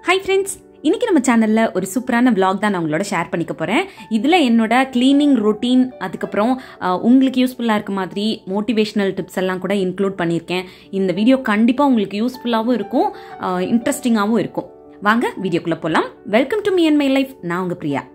hi friends இன்னைக்கு நம்ம சேனலில் ஒரு சூப்பரான vlog தான் நான் உங்களோட ஷேர் பண்ணிக்க போகிறேன் இதில் என்னோட க்ளீனிங் ரொட்டீன் அதுக்கப்புறம் அஹ், உங்களுக்கு யூஸ்ஃபுல்லாக இருக்க மாதிரி மோட்டிவேஷனல் டிப்ஸ் எல்லாம் கூட இன்க்ளூட் பண்ணியிருக்கேன் இந்த வீடியோ கண்டிப்பாக உங்களுக்கு யூஸ்ஃபுல்லாகவும் இருக்கும் இன்ட்ரெஸ்டிங்காகவும் இருக்கும் வாங்க வீடியோக்குள்ளே போகலாம் welcome to me and my life நான் உங்கள் பிரியா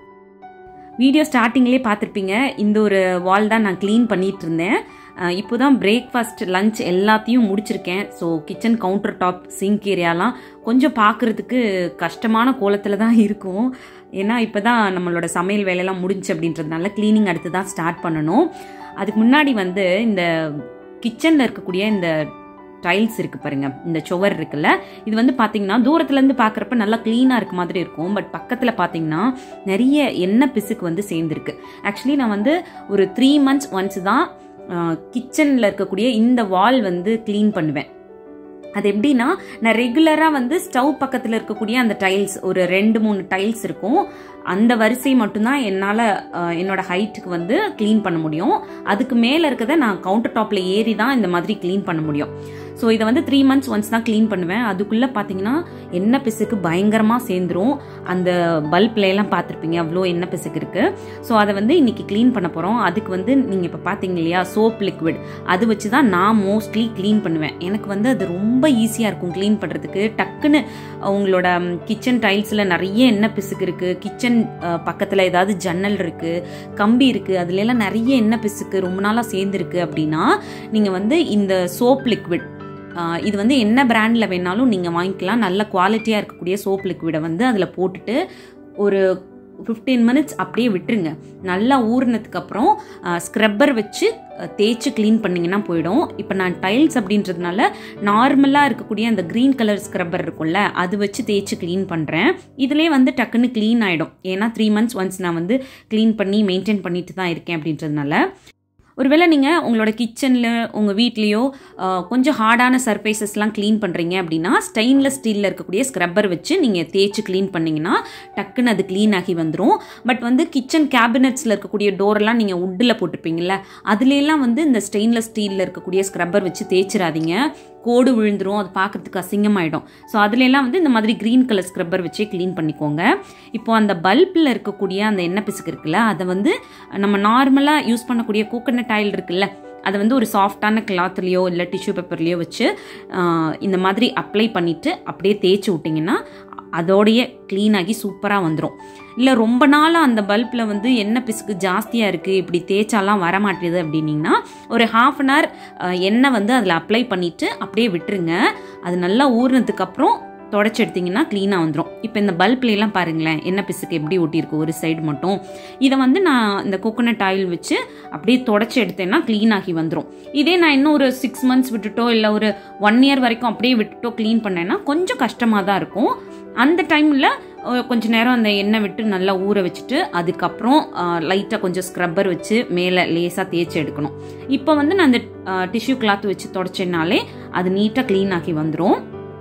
வீடியோ ஸ்டார்டிங்லேயே பார்த்துருப்பீங்க இந்த ஒரு வால் தான் நான் க்ளீன் பண்ணிட்டு இருந்தேன் அஹ் இப்போ தான் பிரேக்ஃபாஸ்ட் லஞ்ச் எல்லாத்தையும் முடிச்சிருக்கேன் so kitchen counter top sink ஏரியாலாம் கொஞ்சம் பார்க்குறதுக்கு கஷ்டமான கோலத்தில் தான் இருக்கும் ஏன்னா இப்போ தான் நம்மளோட சமையல் வேலையெல்லாம் முடிஞ்சு அப்படின்றதுனால க்ளீனிங் அடுத்து தான் ஸ்டார்ட் பண்ணணும் அதுக்கு முன்னாடி வந்து இந்த கிச்சனில் இருக்கக்கூடிய இந்த டைல்ஸ் இருக்கு பாருங்க இந்த சுவர் இருக்குல்ல இது வந்து பாத்தீங்கன்னா தூரத்துல இருந்து பாக்குறப்ப நல்லா கிளீனா இருக்க மாதிரி இருக்கும் பட் பக்கத்துல பாத்தீங்கன்னா நிறைய எண்ணெய் பிசுக்கு வந்து சேர்ந்துருக்கு ஆக்சுவலி நான் வந்து ஒரு த்ரீ மந்த்ஸ் ஒன்ஸ் தான் கிச்சனில் இருக்கக்கூடிய இந்த வால் வந்து க்ளீன் பண்ணுவேன் அது எப்படின்னா நான் ரெகுலராக வந்து ஸ்டவ் பக்கத்தில் இருக்கக்கூடிய அந்த டைல்ஸ் ஒரு ரெண்டு மூணு டைல்ஸ் இருக்கும் அந்த வரிசை மட்டும்தான் என்னால் என்னோட ஹைட்டுக்கு வந்து க்ளீன் பண்ண முடியும் அதுக்கு மேலே இருக்கிறத நான் கவுண்டர் டாப்பில் ஏறி தான் இந்த மாதிரி க்ளீன் பண்ண முடியும் ஸோ இதை வந்து த்ரீ மந்த்ஸ் ஒன்ஸ் தான் க்ளீன் பண்ணுவேன் அதுக்குள்ளே பார்த்தீங்கன்னா எண்ணெய் பிசுக்கு பயங்கரமாக சேர்ந்துரும் அந்த பல்ப்ல எல்லாம் பார்த்துருப்பீங்க அவ்வளோ எண்ணெய் பிசுக்கு இருக்குது ஸோ அதை வந்து இன்னைக்கு க்ளீன் பண்ண போகிறோம் அதுக்கு வந்து நீங்கள் இப்போ பார்த்தீங்க இல்லையா சோப் லிக்விட் அது வச்சு தான் நான் மோஸ்ட்லி க்ளீன் பண்ணுவேன் எனக்கு வந்து அது ரொம்ப ஈஸியாக இருக்கும் க்ளீன் பண்ணுறதுக்கு டக்குன்னு உங்களோட கிச்சன் டைல்ஸில் நிறைய எண்ணெய் பிசுக்கு இருக்குது கிச்சன் பக்கத்தில் ஏதாவது ஜன்னல் இருக்குது கம்பி இருக்குது அதுல எல்லாம் நிறைய எண்ணெய் பிசுக்கு ரொம்ப நாளாக சேர்ந்துருக்கு அப்படின்னா நீங்கள் வந்து இந்த சோப் லிக்விட் ஆஹ் இது வந்து என்ன பிராண்டில் வேணாலும் நீங்கள் வாங்கிக்கலாம் நல்ல குவாலிட்டியாக இருக்கக்கூடிய சோப் லிக்விடை வந்து அதில் போட்டுட்டு ஒரு ஃபிஃப்டீன் மினிட்ஸ் அப்படியே விட்டுருங்க நல்லா ஊறினதுக்கு அப்புறம் ஸ்க்ரப்பர் வச்சு அஹ், தேய்ச்சி க்ளீன் பண்ணிங்கன்னா போயிடும் இப்போ நான் டைல்ஸ் அப்படின்றதுனால நார்மலாக இருக்கக்கூடிய அந்த க்ரீன் கலர் ஸ்க்ரப்பர் இருக்கும்ல அது வச்சு தேய்ச்சி க்ளீன் பண்ணுறேன் இதுலேயே வந்து டக்குன்னு க்ளீன் ஆகிடும் ஏன்னா த்ரீ மந்த்ஸ் ஒன்ஸ் நான் வந்து க்ளீன் பண்ணி மெயின்டைன் பண்ணிட்டு தான் இருக்கேன் அப்படின்றதுனால ஒருவேளை நீங்கள் உங்களோட கிச்சனில் உங்கள் வீட்லேயோ கொஞ்சம் ஹார்டான சர்ஃபேசஸ்லாம் க்ளீன் பண்ணுறீங்க அப்படின்னா ஸ்டெயின்லெஸ் ஸ்டீலில் இருக்கக்கூடிய ஸ்க்ரப்பர் வச்சு நீங்கள் தேய்ச்சி க்ளீன் பண்ணிங்கன்னா டக்குன்னு அது க்ளீன் ஆகி வந்துடும் பட் வந்து கிச்சன் கேபினட்ஸில் இருக்கக்கூடிய டோரெல்லாம் நீங்கள் உட்டில் போட்டிருப்பீங்கல்ல அதுலேலாம் வந்து இந்த ஸ்டெயின்லெஸ் ஸ்டீலில் இருக்கக்கூடிய ஸ்க்ரப்பர் வச்சு தேய்ச்சிடாதீங்க கோடு விழுந்துரும் அது பார்க்குறதுக்கு அசிங்கமாயிடும் ஸோ அதுலலாம் வந்து இந்த மாதிரி க்ரீன் கலர் ஸ்க்ரப்பர் வச்சே க்ளீன் பண்ணிக்கோங்க இப்போ அந்த பல்பில் இருக்கக்கூடிய அந்த எண்ணெய் பிசுக்கு இருக்குல்ல அதை வந்து நம்ம நார்மலாக யூஸ் பண்ணக்கூடிய கோகனட் ஆயில் இருக்குல்ல அதை வந்து ஒரு சாஃப்டான கிளாத்லேயோ இல்லை டிஷ்யூ பேப்பர்லேயோ வச்சு ஆஹ், இந்த மாதிரி அப்ளை பண்ணிவிட்டு அப்படியே தேய்ச்சி விட்டிங்கன்னா அதோடைய க்ளீன் ஆகி சூப்பராக வந்துடும் இல்லை ரொம்ப நாளாக அந்த பல்பில் வந்து எண்ணெய் பிசுக்கு ஜாஸ்தியாக இருக்குது இப்படி தேய்ச்சாலாம் வர மாட்டேது அப்படின்னீங்கன்னா ஒரு ஹாஃப் அன் ஹவர் எண்ணெய் வந்து அதில் அப்ளை பண்ணிவிட்டு அப்படியே விட்டுருங்க அது நல்லா ஊறினதுக்கப்புறம் தொடச்சி எடுத்தீங்கன்னா க்ளீனாக வந்துடும் இப்போ இந்த பல்ப்ல எல்லாம் பாருங்களேன் எண்ணெய் பிசுக்கு எப்படி ஒட்டியிருக்கு ஒரு சைடு மட்டும் இதை வந்து நான் இந்த கோகோனட் ஆயில் வச்சு அப்படியே தொடச்சி எடுத்தேன்னா க்ளீன் ஆகி வந்துடும் இதே நான் இன்னும் ஒரு சிக்ஸ் மந்த்ஸ் விட்டுட்டோ இல்லை ஒரு ஒன் இயர் வரைக்கும் அப்படியே விட்டுட்டோ க்ளீன் பண்ணேன்னா கொஞ்சம் கஷ்டமாக தான் இருக்கும் அந்த டைமில் கொஞ்ச நேரம் அந்த எண்ணெய் விட்டு நல்லா ஊற வச்சுட்டு அதுக்கப்புறம் லைட்டாக கொஞ்சம் ஸ்க்ரப்பர் வச்சு மேலே லேசாக தேய்ச்சி எடுக்கணும் இப்போ வந்து நான் அந்த டிஷ்யூ கிளாத் வச்சு தொடச்சேனாலே அது நீட்டாக க்ளீன் ஆகி வந்துடும்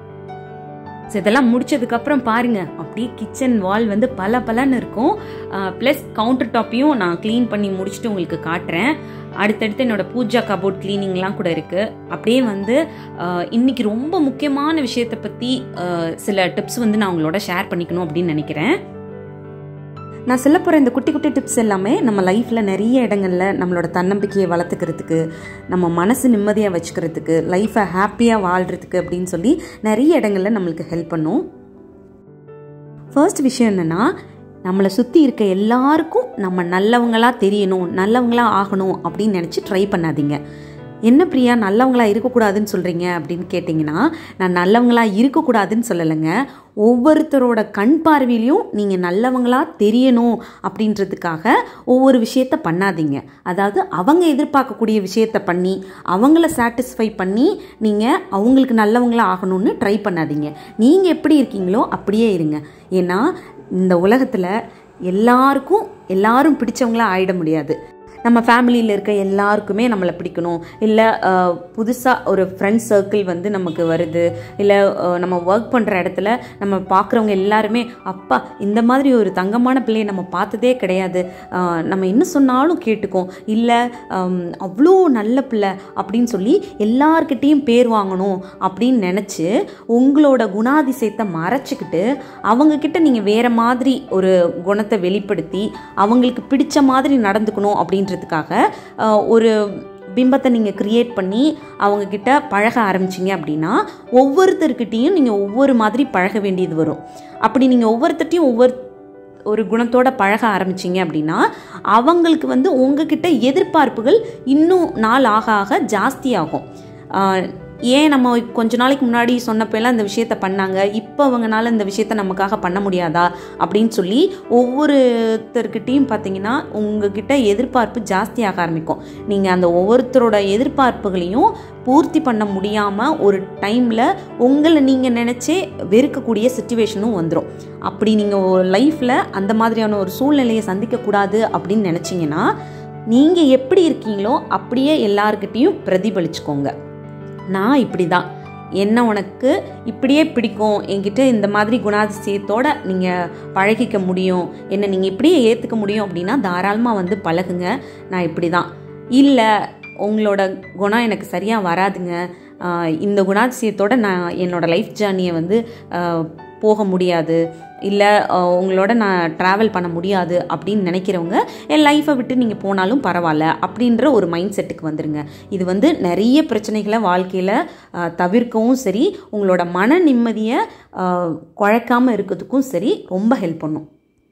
ஸோ இதெல்லாம் முடிச்சதுக்கப்புறம் பாருங்க அப்படியே கிச்சன் வால் வந்து பல பலன்னு இருக்கும் ப்ளஸ் கவுண்டர் டாப்பையும் நான் க்ளீன் பண்ணி முடிச்சுட்டு உங்களுக்கு காட்டுறேன் அடுத்தடுத்து என்னோட பூஜா கபோர்ட் க்ளீனிங்லாம் கூட இருக்கு அப்படியே வந்து ஆஹ், இன்னைக்கு ரொம்ப முக்கியமான விஷயத்தை பற்றி சில டிப்ஸ் வந்து நான் உங்களோட ஷேர் பண்ணிக்கணும் அப்படின்னு நினைக்கிறேன் நான் சொல்ல போகிற இந்த குட்டி குட்டி டிப்ஸ் எல்லாமே நம்ம லைஃப்பில் நிறைய இடங்களில் நம்மளோட தன்னம்பிக்கையை வளர்த்துக்கிறதுக்கு நம்ம மனசு நிம்மதியாக வச்சுக்கிறதுக்கு லைஃப்பை ஹாப்பியாக வாழ்கிறதுக்கு அப்படின்னு சொல்லி நிறைய இடங்களில் நம்மளுக்கு ஹெல்ப் பண்ணும் ஃபர்ஸ்ட் விஷயம் என்னென்னா நம்மளை சுற்றி இருக்க எல்லாருக்கும் நம்ம நல்லவங்களா தெரியணும் நல்லவங்களா ஆகணும் அப்படின்னு நினச்சி ட்ரை பண்ணாதீங்க என்ன பிரியா நல்லவங்களா இருக்கக்கூடாதுன்னு சொல்கிறீங்க அப்படின்னு கேட்டிங்கன்னா நான் நல்லவங்களா இருக்கக்கூடாதுன்னு சொல்லலைங்க ஒவ்வொருத்தரோட கண் பார்வையிலையும் நீங்கள் நல்லவங்களா தெரியணும் அப்படின்றதுக்காக ஒவ்வொரு விஷயத்த பண்ணாதீங்க அதாவது அவங்க எதிர்பார்க்கக்கூடிய விஷயத்த பண்ணி அவங்கள சாட்டிஸ்ஃபை பண்ணி நீங்கள் அவங்களுக்கு நல்லவங்களா ஆகணும்னு ட்ரை பண்ணாதீங்க நீங்கள் எப்படி இருக்கீங்களோ அப்படியே இருங்க ஏன்னா இந்த உலகத்தில் எல்லாருக்கும் எல்லாரும் பிடிச்சவங்களா ஆயிட முடியாது நம்ம ஃபேமிலியில் இருக்க எல்லாருக்குமே நம்மளை பிடிக்கணும் இல்லை புதுசாக ஒரு ஃப்ரெண்ட் சர்க்கிள் வந்து நமக்கு வருது இல்லை நம்ம ஒர்க் பண்ணுற இடத்துல நம்ம பார்க்குறவங்க எல்லாருமே அப்பா இந்த மாதிரி ஒரு தங்கமான பிள்ளையை நம்ம பார்த்ததே கிடையாது அஹ், நம்ம என்ன சொன்னாலும் கேட்டுக்கும் இல்லை அவ்வளோ நல்ல பிள்ளை அப்படின்னு சொல்லி எல்லார்கிட்டேயும் பேர் வாங்கணும் அப்படின்னு நினச்சி உங்களோட குணாதிசயத்தை மறைச்சிக்கிட்டு அவங்கக்கிட்ட நீங்கள் வேறு மாதிரி ஒரு குணத்தை வெளிப்படுத்தி அவங்களுக்கு பிடிச்ச மாதிரி நடந்துக்கணும் அப்படின்றதுக்காக அஹ், ஒரு பிம்பத்தை நீங்கள் க்ரியேட் பண்ணி அவங்கக்கிட்ட பழக ஆரம்பிச்சிங்க அப்படின்னா ஒவ்வொருத்தர்கிட்டையும் நீங்கள் ஒவ்வொரு மாதிரி பழக வேண்டியது வரும் அப்படி நீங்கள் ஒவ்வொருத்தர்ட்டையும் ஒவ்வொரு ஒரு குணத்தோட பழக ஆரம்பிச்சிங்க அப்படின்னா அவங்களுக்கு வந்து உங்ககிட்ட எதிர்பார்ப்புகள் இன்னும் நாள் ஆக ஆக ஜாஸ்தியாகும் ஆஹ் ஏன் நம்ம கொஞ்ச நாளைக்கு முன்னாடி சொன்னப்பெல்லாம் இந்த விஷயத்த பண்ணாங்க இப்போ அவங்கனால இந்த விஷயத்த நமக்காக பண்ண முடியாதா அப்படின்னு சொல்லி ஒவ்வொருத்தர்கிட்டையும் பார்த்தீங்கன்னா உங்ககிட்ட எதிர்பார்ப்பு ஜாஸ்தியாக ஆரம்பிக்கும் நீங்கள் அந்த ஒவ்வொருத்தரோட எதிர்பார்ப்புகளையும் பூர்த்தி பண்ண முடியாமல் ஒரு டைமில் உங்களை நீங்கள் நினச்சே வெறுக்கக்கூடிய சுச்சுவேஷனும் வந்துடும் அப்படி நீங்கள் லைஃப்பில் அந்த மாதிரியான ஒரு சூழ்நிலையை சந்திக்கக்கூடாது அப்படின்னு நினச்சிங்கன்னா நீங்கள் எப்படி இருக்கீங்களோ அப்படியே எல்லாருக்கிட்டேயும் பிரதிபலிச்சுக்கோங்க நான் இப்படி தான் என்ன உனக்கு இப்படியே பிடிக்கும் என்கிட்ட இந்த மாதிரி குணாதிசயத்தோட நீங்கள் பழகிக்க முடியும் என்ன நீங்கள் இப்படியே ஏற்றுக்க முடியும் அப்படின்னா தாராளமாக வந்து பழகுங்க நான் இப்படி தான் இல்லை உங்களோட குணம் எனக்கு சரியாக வராதுங்க ஆஹ் இந்த குணாதிசயத்தோட நான் என்னோட லைஃப் ஜேர்னியை வந்து ஆஹ் போக முடியாது இல்லை உங்களோட நான் ட்ராவல் பண்ண முடியாது அப்படின்னு நினைக்கிறவங்க என் லைஃப்பை விட்டு நீங்கள் போனாலும் பரவாயில்ல அப்படின்ற ஒரு மைண்ட் செட்டுக்கு வந்துருங்க இது வந்து நிறைய பிரச்சனைகளை வாழ்க்கையில் தவிர்க்கவும் சரி உங்களோட மன நிம்மதியை குழைக்காமல் இருக்கிறதுக்கும் சரி ரொம்ப ஹெல்ப் பண்ணும்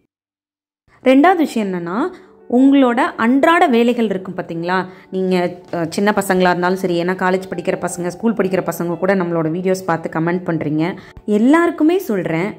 ரெண்டாவது விஷயம் என்னென்னா உங்களோட அன்றாட வேலைகள் இருக்கும் பார்த்தீங்களா நீங்கள் சின்ன பசங்களாக இருந்தாலும் சரி ஏன்னா காலேஜ் படிக்கிற பசங்க ஸ்கூல் படிக்கிற பசங்க கூட நம்மளோட வீடியோஸ் பார்த்து கமெண்ட் பண்ணுறீங்க எல்லாருக்குமே சொல்கிறேன்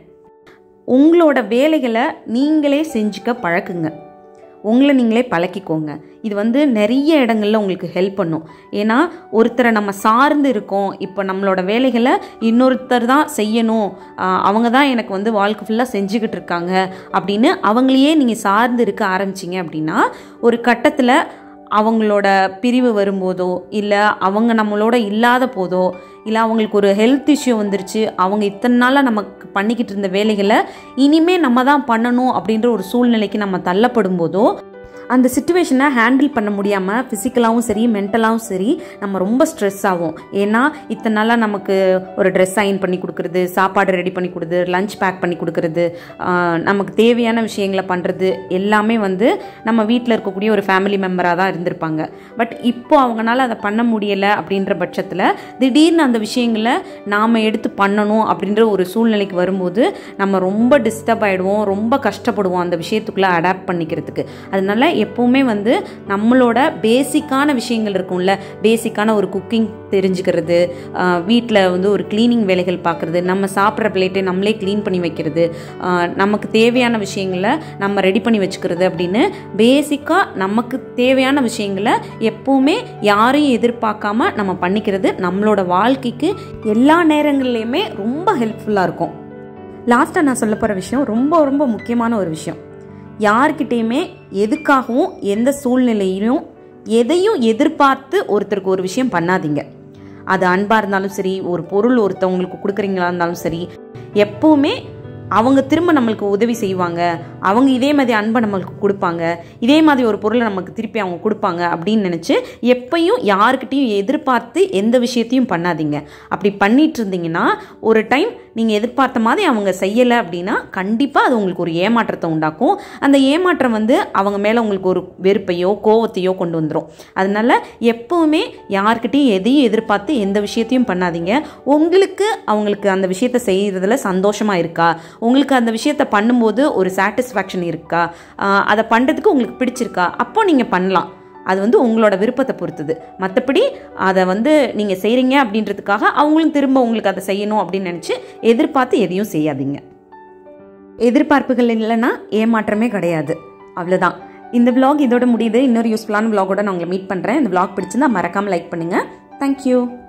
உங்களோட வேலைகளை நீங்களே செஞ்சுக்க பழக்குங்க உங்களை நீங்களே பழக்கிக்கோங்க இது வந்து நிறைய இடங்களில் உங்களுக்கு ஹெல்ப் பண்ணும் ஏன்னா ஒருத்தரை நம்ம சார்ந்து இருக்கோம் இப்போ நம்மளோட வேலைகளை இன்னொருத்தர் தான் செய்யணும் ஆஹ் அவங்க தான் எனக்கு வந்து வாழ்க்கை ஃபுல்லாக செஞ்சுக்கிட்டு இருக்காங்க அப்படின்னு அவங்களையே நீங்கள் சார்ந்து இருக்க ஆரம்பிச்சிங்க அப்படின்னா ஒரு கட்டத்தில் அவங்களோட பிரிவு வரும்போதோ இல்லை அவங்க நம்மளோட இல்லாத போதோ இல்லை அவங்களுக்கு ஒரு ஹெல்த் இஷ்யூ வந்துருச்சு அவங்க இத்தனை நாளாக நமக்கு பண்ணிக்கிட்டு இருந்த வேலைகளை இனிமே நம்ம தான் பண்ணணும் அப்படின்ற ஒரு சூழ்நிலைக்கு நம்ம தள்ளப்படும் போதோ அந்த சுச்சுவேஷனை ஹேண்டில் பண்ண முடியாமல் ஃபிசிக்கலாகவும் சரி மென்டலாகவும் சரி நம்ம ரொம்ப ஸ்ட்ரெஸ் ஆகும் ஏன்னா இத்தனை நாளாக நமக்கு ஒரு ட்ரெஸ் அயன் பண்ணி கொடுக்குறது சாப்பாடு ரெடி பண்ணி கொடுக்குறது லஞ்ச் பேக் பண்ணி கொடுக்குறது ஆஹ் நமக்கு தேவையான விஷயங்களை பண்ணுறது எல்லாமே வந்து நம்ம வீட்டில் இருக்கக்கூடிய ஒரு ஃபேமிலி மெம்பராக தான் இருந்திருப்பாங்க பட் இப்போ அவங்களால அதை பண்ண முடியலை அப்படின்ற பட்சத்தில் திடீர்னு அந்த விஷயங்களை நாம் எடுத்து பண்ணணும் அப்படின்ற ஒரு சூழ்நிலைக்கு வரும்போது நம்ம ரொம்ப டிஸ்டர்ப் ஆகிடுவோம் ரொம்ப கஷ்டப்படுவோம் அந்த விஷயத்துக்குள்ளே அடாப்ட் பண்ணிக்கிறதுக்கு அதனால எப்போவுமே வந்து நம்மளோட பேசிக்கான விஷயங்கள் இருக்கும்ல பேசிக்கான ஒரு குக்கிங் தெரிஞ்சுக்கிறது வீட்டில் வந்து ஒரு க்ளீனிங் வேலைகள் பார்க்குறது நம்ம சாப்பிட்ற பிளேட்டை நம்மளே க்ளீன் பண்ணி வைக்கிறது ஆஹ் நமக்கு தேவையான விஷயங்களை நம்ம ரெடி பண்ணி வச்சுக்கிறது அப்படின்னு பேசிக்காக நமக்கு தேவையான விஷயங்களை எப்போவுமே யாரையும் எதிர்பார்க்காம நம்ம பண்ணிக்கிறது நம்மளோட வாழ்க்கைக்கு எல்லா நேரங்கள்லையுமே ரொம்ப ஹெல்ப்ஃபுல்லாக இருக்கும் லாஸ்ட்டாக நான் சொல்ல போகிற விஷயம் ரொம்ப ரொம்ப முக்கியமான ஒரு விஷயம் யார்கிட்டேயுமே எதுக்காகவும் எந்த சூழ்நிலையிலும் எதையும் எதிர்பார்த்து ஒருத்தருக்கு ஒரு விஷயம் பண்ணாதீங்க அது அன்பாக இருந்தாலும் சரி ஒரு பொருள் ஒருத்தவங்களுக்கு கொடுக்குறீங்களா இருந்தாலும் சரி எப்போவுமே அவங்க திரும்ப நம்மளுக்கு உதவி செய்வாங்க அவங்க இதே மாதிரி அன்பை நம்மளுக்கு கொடுப்பாங்க இதே மாதிரி ஒரு பொருளை நமக்கு திருப்பி அவங்க கொடுப்பாங்க அப்படின்னு நினச்சி எப்பையும் யாருக்கிட்டையும் எதிர்பார்த்து எந்த விஷயத்தையும் பண்ணாதீங்க அப்படி பண்ணிட்டு இருந்தீங்கன்னா ஒரு டைம் நீங்கள் எதிர்பார்த்த மாதிரி அவங்க செய்யலை அப்படின்னா கண்டிப்பாக அது உங்களுக்கு ஒரு ஏமாற்றத்தை உண்டாக்கும் அந்த ஏமாற்றம் வந்து அவங்க மேலே உங்களுக்கு ஒரு வெறுப்பையோ கோவத்தையோ கொண்டு வந்துடும் அதனால எப்பவுமே யார்கிட்டையும் எதையும் எதிர்பார்த்து எந்த விஷயத்தையும் பண்ணாதீங்க உங்களுக்கு அவங்களுக்கு அந்த விஷயத்த செய்கிறதுல சந்தோஷமாக இருக்கா உங்களுக்கு அந்த விஷயத்த பண்ணும்போது ஒரு சாட்டிஸ்ஃபேக்ஷன் இருக்கா ஆஹ் அதை பண்ணுறதுக்கு உங்களுக்கு பிடிச்சிருக்கா அப்போ நீங்கள் பண்ணலாம் அது வந்து உங்களோட விருப்பத்தை பொறுத்தது மற்றபடி அதை வந்து நீங்கள் செய்கிறீங்க அப்படின்றதுக்காக அவங்களும் திரும்ப உங்களுக்கு அதை செய்யணும் அப்படின்னு நினச்சி எதிர்பார்த்து எதையும் செய்யாதீங்க எதிர்பார்ப்புகள் இல்லைன்னா ஏமாற்றமே கிடையாது அவ்வளோதான் இந்த vlog இதோட முடியுது இன்னொரு யூஸ்ஃபுல்லான vlog-ஓட நான் உங்களை மீட் பண்ணுறேன் இந்த vlog பிடிச்சிருந்தா மறக்காமல் லைக் பண்ணுங்கள் தேங்க்யூ